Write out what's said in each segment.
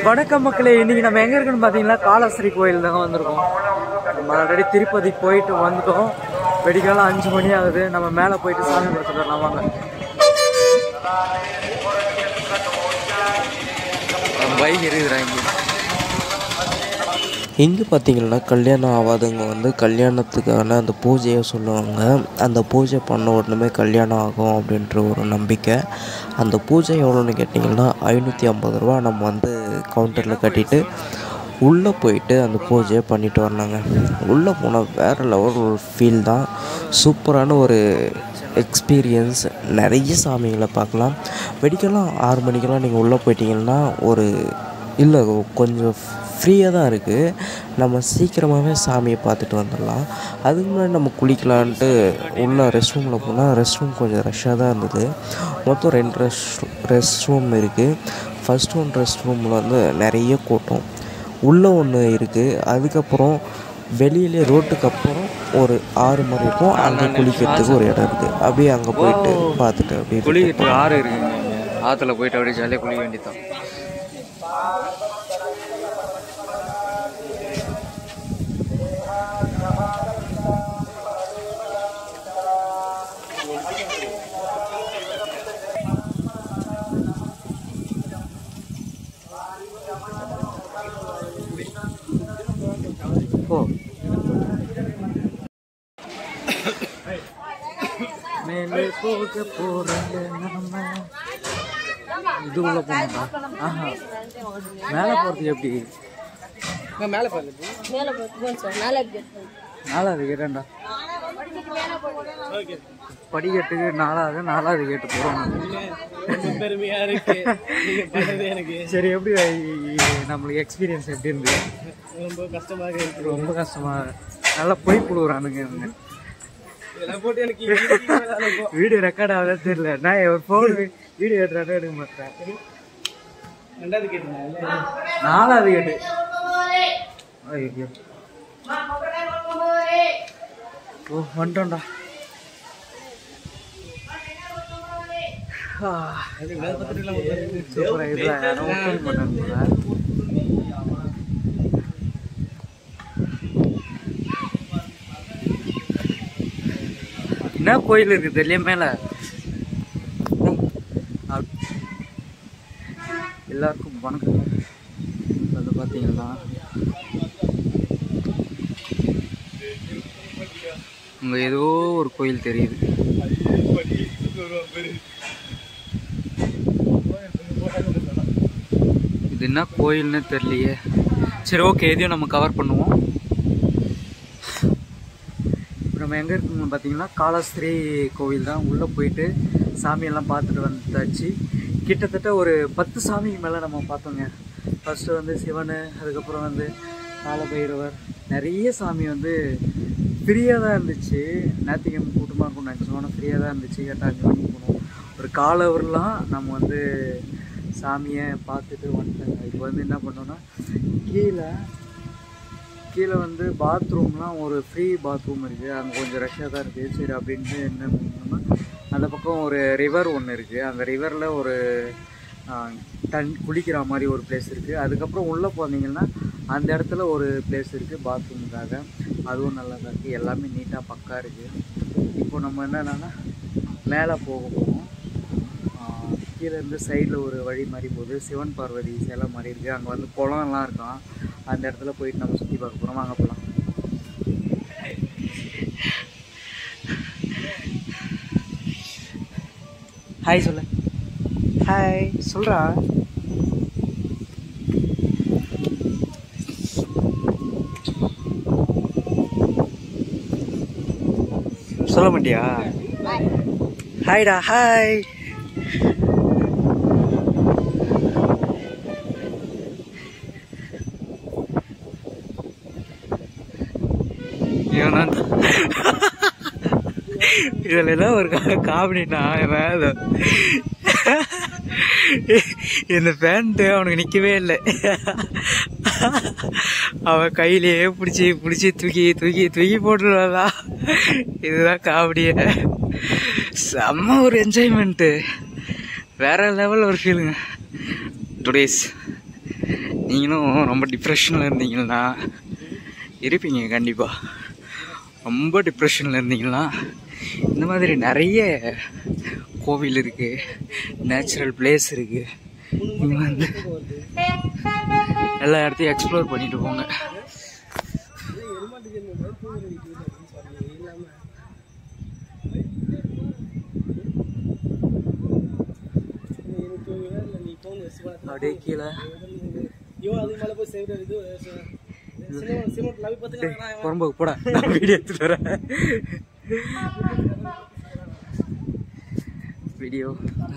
வணக்கம் மக்களே இன்னைக்கு நம்ம எங்க இருக்குன்னு பாத்தீங்கன்னா காலஸ்ரீ கோயில் தான் வந்திருக்கோம் நம்ம ஆல்ரெடி திருப்பதி போயிட்டு வந்துட்டோம் வெடிக்காலம் அஞ்சு மணி ஆகுது நம்ம மேல போயிட்டு சாமி பார்த்துட்டு வரலாம் வாங்க பைக் இருக்குதுடா இங்க இங்கே பார்த்தீங்கன்னா கல்யாணம் ஆகாதவங்க வந்து கல்யாணத்துக்கான அந்த பூஜையை சொல்லுவாங்க அந்த பூஜை பண்ண உடனே கல்யாணம் ஆகும் அப்படின்ற ஒரு நம்பிக்கை அந்த பூஜை எவ்வளோன்னு கேட்டிங்கன்னா ஐநூற்றி ஐம்பது ரூபா நம்ம வந்து கவுண்டரில் கட்டிட்டு உள்ளே போயிட்டு அந்த பூஜையை பண்ணிட்டு வரலாங்க உள்ளே போனால் வேறு லெவல் ஒரு ஃபீல் தான் சூப்பரான ஒரு எக்ஸ்பீரியன்ஸ் நிறைய சாமிகளை பார்க்கலாம் வெடிக்கலாம் ஆறு மணிக்கெல்லாம் நீங்கள் உள்ளே போயிட்டீங்கன்னா ஒரு இல்லை கொஞ்சம் ஃப்ரீயாக தான் இருக்குது நம்ம சீக்கிரமாகவே சாமியை பார்த்துட்டு வந்துடலாம் அதுக்கு முன்னாடி நம்ம குளிக்கலான்ட்டு உள்ள ரெஸ்ட் ரூமில் போனால் ரெஸ்ட் ரூம் கொஞ்சம் ரஷ்ஷாக தான் இருந்தது மொத்தம் ரெண்டு ரெஸ்ட் ரெஸ்ட் ரூம் இருக்குது ஃபஸ்ட் ஒன் ரெஸ்ட் ரூமில் வந்து நிறைய கூட்டம் உள்ளே ஒன்று இருக்குது அதுக்கப்புறம் வெளியிலே ரோட்டுக்கு அப்புறம் ஒரு ஆறு மாதிரி இருக்கும் அங்கே குளிக்கிறதுக்கு ஒரு இடம் இருக்குது அப்படியே அங்கே போயிட்டு பார்த்துட்டு அப்படியே குளிக்கிட்டு ஆறு இருக்குங்க இங்க. ஆத்துல போயிட்டு அப்படியே ஜாலியாக குளிக்க வேண்டியதான் ஓ மேலே போக போறாங்க நம்ம இது உள்ள போகணும்டா ஆஹா மேலே போறது எப்படி மேலே போகணும் சார் மேலே எப்படி நாலாவது கேட்டேன்டா படிக்கட்டுக்கு நாலாவது நாலாவது கேட்டு போறோம் பெருமையா இருக்கு நீங்க பண்ணது எனக்கு சரி எப்படி இ- நம்மளுக்கு எக்ஸ்பீரியன்ஸ் எப்படி இருந்தது ரொம்ப கஷ்டமாக இருக்கு ரொம்ப கஷ்டமா நல்லா பொய் புழுவுறானுங்க இவங்க இதெல்லாம் போட்டு எனக்கு வீடியோ ரெக்கார்ட் ஆகுதா தெரியல நான் ஒரு ஃபோன் வீடியோ எடுறானே எடுக்க மாட்டேன் ரெண்டாவது கேட்டுங்க நாலாவது கேட்டு ஐயோ ஓ வந்துட்டோம்டா ஆ, சூப்பரா இதுல யாரும் ஒத்துழைக்க மாட்டாங்க போல. என்ன கோயில் இருக்கு தெரியல மேல அப்- எல்லாருக்கும் வணக்கம் அது பார்த்தீங்கன்னா அங்க ஏதோ ஒரு கோயில் தெரியுது இது என்ன கோயில்னு தெரியலையே சரி ஓகே இதையும் நம்ம கவர் பண்ணுவோம் இப்போ நம்ம எங்கே இருக்கோம்னு பார்த்தீங்கன்னா காலஸ்ரீ கோவில் தான் உள்ளே போயிட்டு சாமியெல்லாம் பார்த்துட்டு வந்தாச்சு கிட்டத்தட்ட ஒரு பத்து சாமிக்கு மேலே நம்ம பார்த்தோங்க ஃபர்ஸ்ட்டு வந்து சிவன் அதுக்கப்புறம் வந்து காலபைரவர் நிறைய சாமி வந்து ஃப்ரீயாக தான் இருந்துச்சு ஞாயிற்றுக்கிழமை கூட்டமாக இருக்கும்னு நினச்சோம் ஆனால் ஃப்ரீயாக தான் இருந்துச்சு கரெக்டாக அஞ்சு மணிக்கு போனோம் ஒரு காலவர்லாம் நம்ம வந்து சாமியை பார்த்துட்டு வந்துட்டாங்க இப்போ வந்து என்ன பண்ணோன்னா கீழே கீழே வந்து பாத்ரூம்லாம் ஒரு ஃப்ரீ பாத்ரூம் இருக்குது அங்கே கொஞ்சம் ரஷ்ஷாக தான் இருக்குது சரி அப்படின்ட்டு என்ன பண்ணோம்னா அந்த பக்கம் ஒரு ரிவர் ஒன்று இருக்குது அந்த ரிவரில் ஒரு ஆ, தண் குளிக்கிற மாதிரி ஒரு பிளேஸ் இருக்குது அதுக்கப்புறம் உள்ளே போனீங்கன்னா அந்த இடத்துல ஒரு பிளேஸ் இருக்குது பாத்ரூமுக்காக அதுவும் நல்லா தான் இருக்குது எல்லாமே நீட்டாக பக்கா இருக்குது இப்போ நம்ம என்னென்னா மேலே போக போகிறோம் கீழே இருந்து சைடில் ஒரு வழி மாதிரி போகுது சிவன் பார்வதி சிலை மாதிரி இருக்குது அங்கே வந்து குளம்லாம் இருக்கான் அந்த இடத்துல போயிட்டு நம்ம சுற்றி பார்க்க போகிறோம் வாங்க போகலாம் ஹாய் சொல்லு ஹாய் சொல்கிறா சொல்ல மாட்டியா ஹாய்டா ஹாய் இவனா இதுல என்ன ஒரு காமெடினா இவன் இந்த பேண்ட் அவனுக்கு நிக்கவே இல்லை அவன் கையிலேயே பிடிச்சி பிடிச்சி தூக்கி தூக்கி தூக்கி போட்டுருவாதா இதுதான் காமெடியே செம்ம ஒரு என்ஜாய்மெண்ட்டு வேற லெவல் ஒரு ஃபீலுங்க டுடேஸ் நீங்களும் ரொம்ப டிப்ரெஷனில் இருந்தீங்கன்னா இருப்பீங்க கண்டிப்பாக ரொம்ப டிப்ரெஷனில் இருந்தீங்கன்னா இந்த மாதிரி நிறைய கோவில் இருக்குது நேச்சுரல் பிளேஸ் இருக்குது நீங்கள் வந்து எல்லா இடத்தையும் எக்ஸ்ப்ளோர் பண்ணிட்டு போங்க அப்படியே கீழே இவன் அது மேல போய் சேவிடர் இது சினிமா சினிமா லவ் பார்த்துக்கலாம் புறம்போக்கு போடா நான் வீடியோ எடுத்துட்டு வரேன் வீடியோ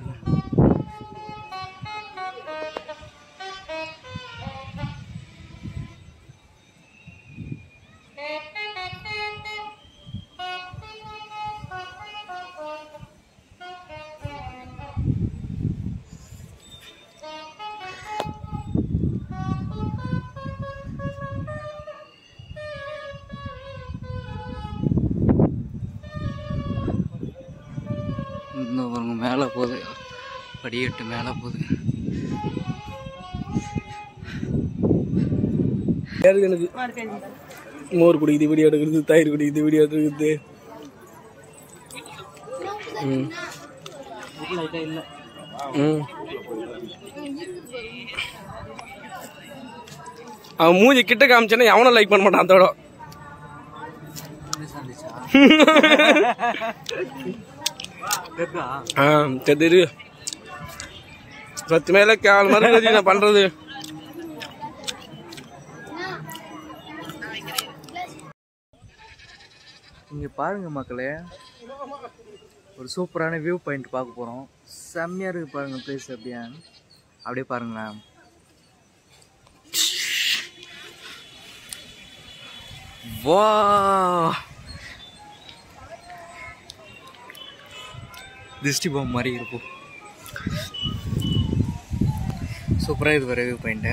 இன்னும் பாருங்க மேலே போகுது படிக்கட்டு மேலே போகுது எனக்கு மோர் குடிக்குது வீடியோ எடுக்கிறது தயிர் குடிக்குது வீடியோ எடுக்கிறது ம் ம் அவன் மூஞ்சி கிட்ட காமிச்சேன்னா எவனும் லைக் பண்ண மாட்டான் அதோட ஆ தெரியுது சத்து மேல கேவல மாதிரி இருக்குது நான் பண்றது இங்கே பாருங்க மக்களே ஒரு சூப்பரான வியூ பாயிண்ட் பார்க்க போகிறோம் செம்மையாக இருக்கு பாருங்க பிளேஸ் அப்படியே அப்படியே பாருங்களேன் வா திருஷ்டி பொம்மை மாதிரி இருக்கும் சூப்பராக இது வர வியூ பாயிண்ட்டு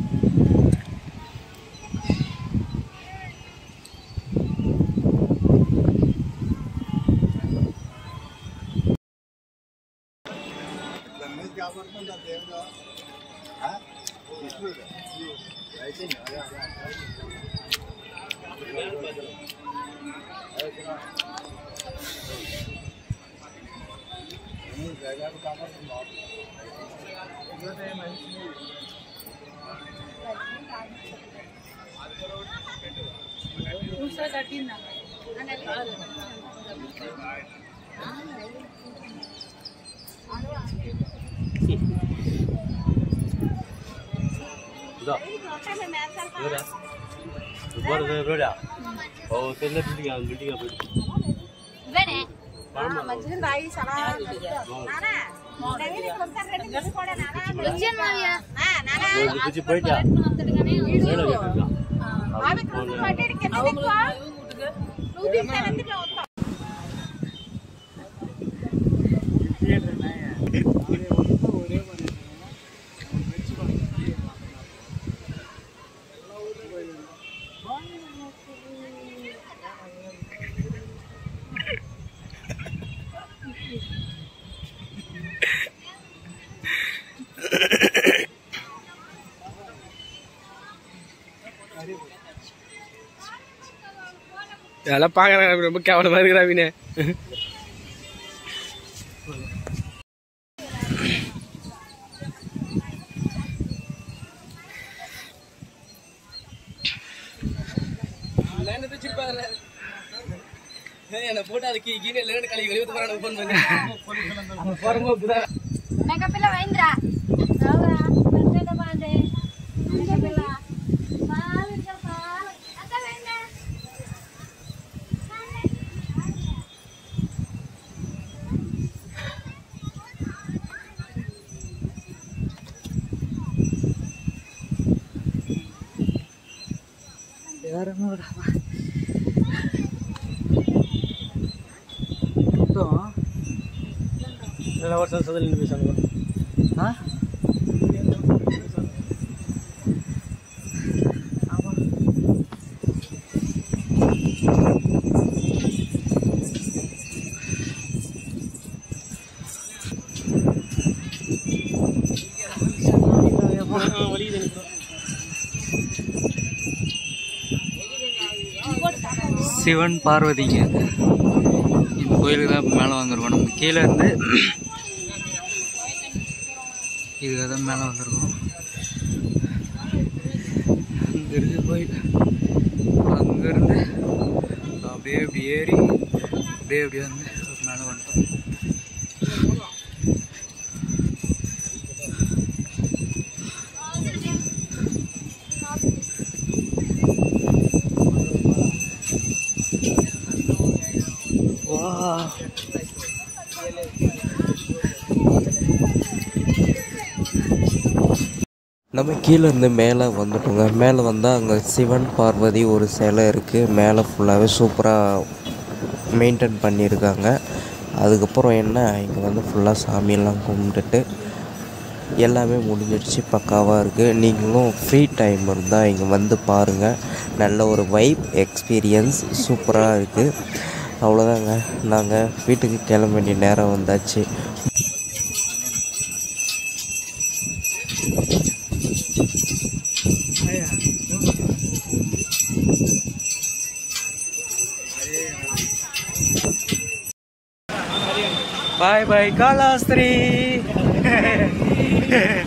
ఇవేనే మంచిగా రాయి చాలా వచ్చాను మావయ్య இதெல்லாம் பாக்குறாங்க ரொம்ப கேவலமா இருக்கிறாவினே என்ன போட்டு அதுக்கு கீழே லேண்ட் கழுவி வெளியே போறாங்க ஃபோன் பண்ணி அவன் போறப்போ మెగపిల్ల వైంద్రా రావురా పెద్ద బాండే మెగపిల్ల పాలు ఇంకా పాలు అత్త వైంద్రా யாருமே மொத்தம் ಎಲ್ಲ ವರ್ಷ ಸದಲ್ಲಿ ನಿಮಿಷ ஆ ஆமா வலியுது எனக்கு சிவன் பார்வதிங்க இந்த கோயிலுக்கு தான் மேலே வந்திருக்கோம் நம்ம கீழே இருந்து இதுக்காக தான் மேலே வந்திருக்கோம் அங்கே இருக்கு கோயில் அங்கேருந்து அப்படியே இப்படி ஏறி அப்படியே அப்படியே வந்து மேலே வந்துட்டோம் வா நம்ம கீழே இருந்து மேலே வந்துட்டோங்க மேலே வந்தால் அங்கே சிவன் பார்வதி ஒரு சிலை இருக்குது மேலே ஃபுல்லாகவே சூப்பராக மெயின்டைன் பண்ணியிருக்காங்க அதுக்கப்புறம் என்ன இங்கே வந்து ஃபுல்லாக சாமியெல்லாம் கும்பிட்டுட்டு எல்லாமே முடிஞ்சிடுச்சு பக்காவாக இருக்குது நீங்களும் ஃப்ரீ டைம் இருந்தால் இங்கே வந்து பாருங்கள் நல்ல ஒரு வைப் எக்ஸ்பீரியன்ஸ் சூப்பராக இருக்குது அவ்வளோதாங்க நாங்கள் வீட்டுக்கு கிளம்ப வேண்டிய நேரம் வந்தாச்சு பாய் பாய் காலாஸ்திரி